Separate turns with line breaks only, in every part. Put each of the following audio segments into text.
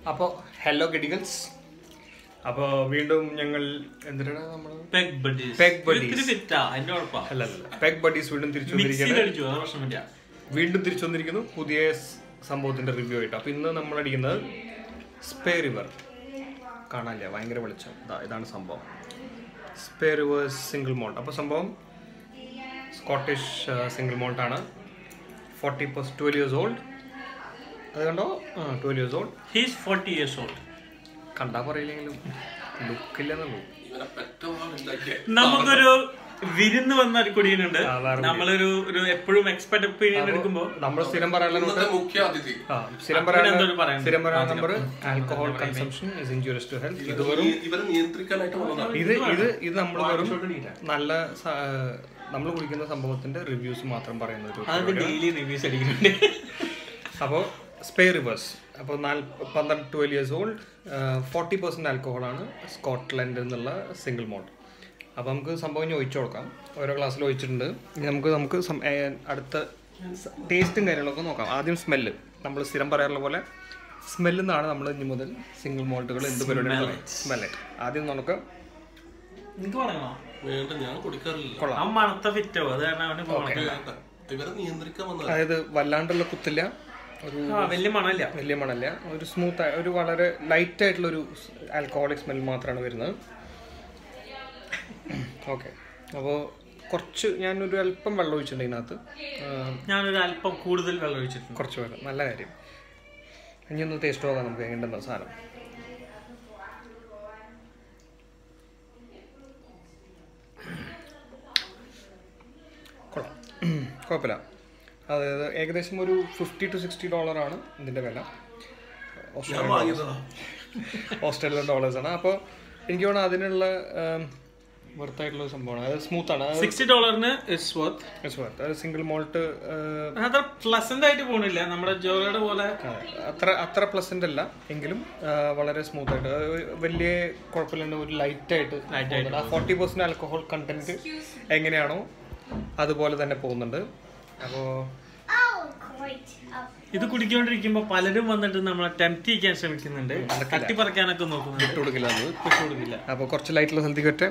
അപ്പോൾ ഹലോ ഗഡിഗൽസ് അപ്പോൾ വീണ്ടും ഞങ്ങൾ എന്തിനാണ് നമ്മൾ
പെഗ് ബഡീസ്
Peg buddies.
ഇത്തിരി ഫിറ്റാ അതിന്റെ ഉറപ്പാ
അല്ല അല്ല പെഗ് ബഡീസ് വീണ്ടും തിരിച്ചു
മിക്സിയിൽ
വന്നിരിക്കുകയാണ്
അടിച്ചു അത് പ്രശ്നമില്ല
വീണ്ടും തിരിച്ചു വന്നിരിക്കുന്നു പുതിയ സ് സംഭവത്തിന്റെ റിവ്യൂ ആയിട്ട് അപ്പോൾ ഇന്ന് നമ്മൾ അടിക്കുന്നത് സ്പേ റിവർ കാണാനില്ല ഭയങ്കര വെളിച്ചം ഇതാ ഇതാണ് സംഭവം സ്പേ റിവർ സിംഗിൾ മോൾട്ട് അപ്പോൾ സംഭവം സ്കോട്ടിഷ് സിംഗിൾ മോൾട്ടാണ് forty plus twelve years old അത് കണ്ടോ ആ twelve years old
he's forty years old
കണ്ടാ പറയില്ലെങ്കിലും ലുക്കില്ലെന്നുള്ളൂ
നമുക്കൊരു വിരുന്ന് വന്ന ഒരു കുടിയനുണ്ട്
ആ, വേറെ
നമ്മളൊരു ഒരു എപ്പോഴും എക്സ്പെർട്ട് ഒപ്പീനിയൻ എടുക്കുമ്പോ
നമ്മൾ സ്ഥിരം പറയാനുള്ള
മുഖ്യ അതിഥി
ആ, സ്ഥിരം
അങ്ങനെ
പറയാനുള്ള
എന്തോ ഒരു പറയാനുണ്ട്.
സ്ഥിരം പറയാനുള്ള number alcohol consumption is injurious to health ഇത് വെറും
ഇവരെ നിയന്ത്രിക്കാനായിട്ട് വന്നതാണ്
ഇത് ഇത് ഇത് നമ്മൾ വെറും നല്ല നമ്മൾ കുടിക്കുന്ന സംഭവത്തിന്റെ റിവ്യൂസ് മാത്രം പറയുന്ന ഒരു
അതൊക്കെ ഡെയിലി റിവ്യൂസ് അടിക്കുന്നുണ്ട്
അപ്പോൾ സ്പേ റിവേഴ്സ് അപ്പോൾ നാല് പന്ത്രണ്ട് twelve years old forty percent ആൽക്കഹോളാണ് സ്കോട്ട്ലൻഡ് എന്നുള്ള സിംഗിൾ മോൾട്ട് അപ്പോൾ നമുക്ക് സംഭവം ഇനി ഒഴിച്ചു കൊടുക്കാം ഓരോ ഗ്ലാസ്സിൽ ഒഴിച്ചിട്ടുണ്ട് ഇനി നമുക്ക് നമുക്ക് സം- ഏ, അടുത്ത ടേസ്റ്റും കാര്യങ്ങളൊക്കെ നോക്കാം ആദ്യം സ്മെല്ല് നമ്മൾ സ്ഥിരം പറയാറുള്ള പോലെ സ്മെല്ലിൽ നിന്നാണ് നമ്മൾ ഇനി മുതൽ സിംഗിൾ മോൾട്ടുകൾ എന്ത് പരിപാടി സ്മെല്ല് ആദ്യം നമുക്ക്
നിനക്ക് പറയണോ
വേണ്ട ഞാൻ കൊടുക്കാറില്ല
കൊള്ളാം
അവൻ മണത്ത ഫിറ്റോ അത് കാരണം അവന് പോകണം
വേണ്ട ഇവരെ നിയന്ത്രിക്കാൻ വന്നതാണ്
അതായത് വല്ലാണ്ടുള്ള കുത്തില്ല ഒരു
ആ വലിയ മണമില്ല
വലിയ മണല്ല ഒരു സ്മൂത്ത് ഒരു വളരെ ലൈറ്റ് ആയിട്ടുള്ള ഒരു ആൽക്കഹോളിക് സ്മെൽ മാത്രമാണ് വരുന്നത് ഓക്കെ അപ്പോൾ കുറച്ച് ഞാനൊരു അല്പം വെള്ളം ഒഴിച്ചിട്ടുണ്ട് ഇതിനകത്ത് ആ,
ഞാനൊരു അല്പം കൂടുതൽ വെള്ളം ഒഴിച്ചിട്ടുണ്ട്
കുറച്ച് വെള്ളം നല്ല കാര്യം ഇനി ഒന്ന് ടേസ്റ്റ് നോക്കാം നമുക്ക് എങ്ങനെയുണ്ടെന്ന സാധനം കൊള്ളാം കുഴപ്പമില്ല അതായത് ഏകദേശം ഒരു ഫിഫ്റ്റി ടു സിക്സ്റ്റി ഡോളറാണ് ഇതിൻ്റെ വില
ഞാൻ
ഓസ്ട്രേലിയൻ
വാങ്ങിയതാ
ഓസ്ട്രേലിയൻ ഡോളേഴ്സ് ആണ് അപ്പോൾ എനിക്ക് തോന്നുന്നു അതിനുള്ള വെർത്തായിട്ടുള്ള ഒരു സംഭവമാണ് അത് സ്മൂത്ത് ആണ്
സിക്സ്റ്റി ഡോളറിന് ഇറ്റ്സ് വർത്ത്
അത് സിംഗിൾ മോൾട്ട്
അത്ര പ്ലസന്റ് ആയിട്ട് പോണില്ല നമ്മുടെ ജോലിയുടെ പോലെ
അത്ര അത്ര പ്ലസന്റ് അല്ല എങ്കിലും ആ, വളരെ സ്മൂത്ത് ആയിട്ട് അത് ഒരു വലിയ കുഴപ്പമില്ലാണ്ട് ഒരു ലൈറ്റ് ആയിട്ട് പോകുന്നുണ്ട്. ആ ഫോർട്ടി പെർസെന്റ് ആൽക്കഹോൾ കണ്ടന്റ് എങ്ങനെയാണോ അതുപോലെ തന്നെ പോകുന്നുണ്ട് അപ്പോൾ
ഇത് കുടിക്കൊണ്ടിരിക്കുമ്പോ പലരും വന്നിട്ട് നമ്മളെ ടെംപ്റ്റ് ചെയ്യാൻ ശ്രമിക്കുന്നുണ്ട് തട്ടിപ്പറിക്കാനൊക്കെ നോക്കുന്നുണ്ട്
ഇട്ട് കൊടുക്കില്ല അത്
വിട്ടുകൊടുക്കില്ല
അപ്പോൾ കുറച്ച് ലൈറ്റുള്ള സ്ഥലത്തേക്ക് പറ്റേ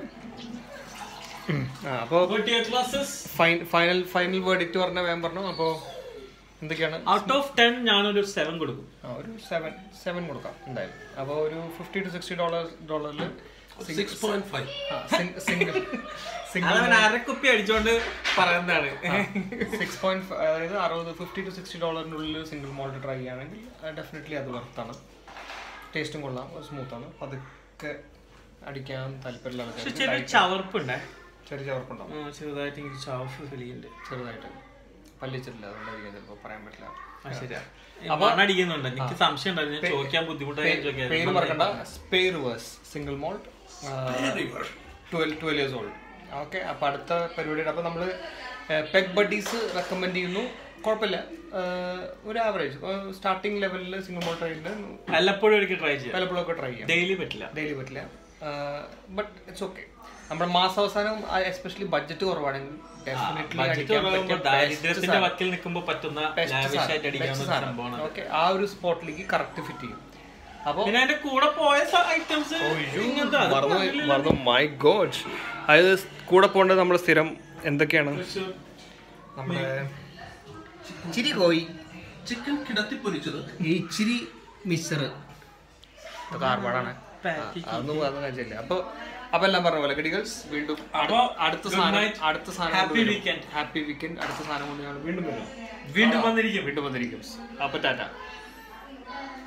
ആ അപ്പോൾ
ക്ലാസ്സസ്
ഫൈനൽ ഫൈനൽ വേർഡിക്റ്റ് പറഞ്ഞ വേഗം പറഞ്ഞു അപ്പോൾ എന്തൊക്കെയാണ്
ഔട്ട് ഓഫ് ടെൻ ഞാനൊരു സെവൻ കൊടുക്കും
ആ, ഒരു സെവൻ സെവൻ കൊടുക്കാം എന്തായാലും അപ്പോൾ ഒരു ഫിഫ്റ്റി ടു സിക്സ്റ്റി ഡോളർ ഡോളറിൽ
six point five
single single
അതവൻ അരക്കുപ്പി അടിച്ചോണ്ട് പറയുന്നതാണ്
സിക്സ് പോയിന്റ് അതായത് അറുപത് ഫിഫ്റ്റി ടു സിക്സ്റ്റി ഡോളറിനുള്ളിൽ സിംഗിൾ മോൾട്ട് ട്രൈ ചെയ്യുകയാണെങ്കിൽ ഡെഫിനറ്റ്ലി അത് വർത്താണ് ടേസ്റ്റും കൊള്ളാം സ്മൂത്താണ് പതുക്കെ അടിക്കാൻ താല്പര്യമുള്ള
പക്ഷെ
ആൾക്കാർക്ക്
ചെറിയ ചവർപ്പുണ്ടേ
ചെറിയ ചവർപ്പുണ്ടാവും
ആ, ചെറുതായിട്ട് എനിക്ക് ചവർപ്പ് ഫീൽ ചെയ്യുന്നുണ്ട്
ചെറുതായിട്ട് പല്ലിച്ചിട്ടില്ല അതുകൊണ്ടായിരിക്കും ചിലപ്പോൾ പറയാൻ പറ്റില്ല
ആ ശരിയാ മണ്ണടിക്കുന്നുണ്ട് എനിക്ക് സംശയം ഉണ്ടായിരുന്നു ഞാൻ ചോദിക്കാൻ ബുദ്ധിമുട്ടായി ചോദിക്കാൻ
പേര് മറക്കണ്ട Spey rivers single malt twelve twelve years old okay അപ്പോൾ അടുത്ത പരിപാടിയുടെ അപ്പോൾ നമ്മൾ പെഗ് ബഡീസ് റെക്കമെൻഡ് ചെയ്യുന്നു കുഴപ്പമില്ല ഏഹ്, ഒരു ആവറേജ് സ്റ്റാർട്ടിംഗ് ലെവലിൽ സിംഗിൾ മോൾട്ട് ആയിട്ട്
വല്ലപ്പോഴും ഒരിക്കൽ ട്രൈ ചെയ്യാം
പലപ്പോഴൊക്കെ ട്രൈ ചെയ്യാം
ഡെയിലി പറ്റില്ല
ഡെയിലി പറ്റില്ല ബട്ട് ഇറ്റ്സ് ഓക്കെ നമ്മുടെ മാസാവസാനം എസ്പെഷ്യലി ബഡ്ജറ്റ് കുറവാണെങ്കിൽ
ബഡ്ജറ്റ് കുറവുമ്പോ ദാരിദ്ര്യത്തിന്റെ വക്കിൽ നിൽക്കുമ്പോൾ പറ്റുന്ന ലാവിഷായിട്ട് അടിക്കാവുന്ന ഒരു സംഭവമാണ്
ഓക്കെ ആ ഒരു സ്പോട്ടിലേക്ക് കറക്റ്റ് ഫിറ്റ് ചെയ്യും അപ്പോൾ
പിന്നെ അതിന്റെ കൂടെ പോയ ഐറ്റംസ് ഇങ്ങനത്തെ അത്
മറന്നു മറന്നു മൈ ഗോഡ് അതായത് കൂടെ പോകേണ്ടത് നമ്മൾ സ്ഥിരം എന്തൊക്കെയാണ് നമ്മുടെ ഇച്ചിരി കോയി
ചിക്കൻ കിടത്തി പൊരിച്ചത്
ഇച്ചിരി മിക്സർ കാർബാഡാണ് അതൊന്നും അതൊന്നും കഴിച്ചില്ല അപ്പൊ അപ്പൊ എല്ലാം പറഞ്ഞ പോലെ ഗഡികൾസ് വീണ്ടും
അപ്പൊ
അടുത്ത
good
സാധനം
night.
അടുത്ത സാധനം
Happy weekend.
ഹാപ്പി വീക്കെൻഡ് അടുത്ത സാധനം കൊണ്ട് ഞങ്ങൾ വീണ്ടും വരും
വീണ്ടും വന്നിരിക്കും
വീണ്ടും വന്നിരിക്കും അപ്പൊ ടാറ്റ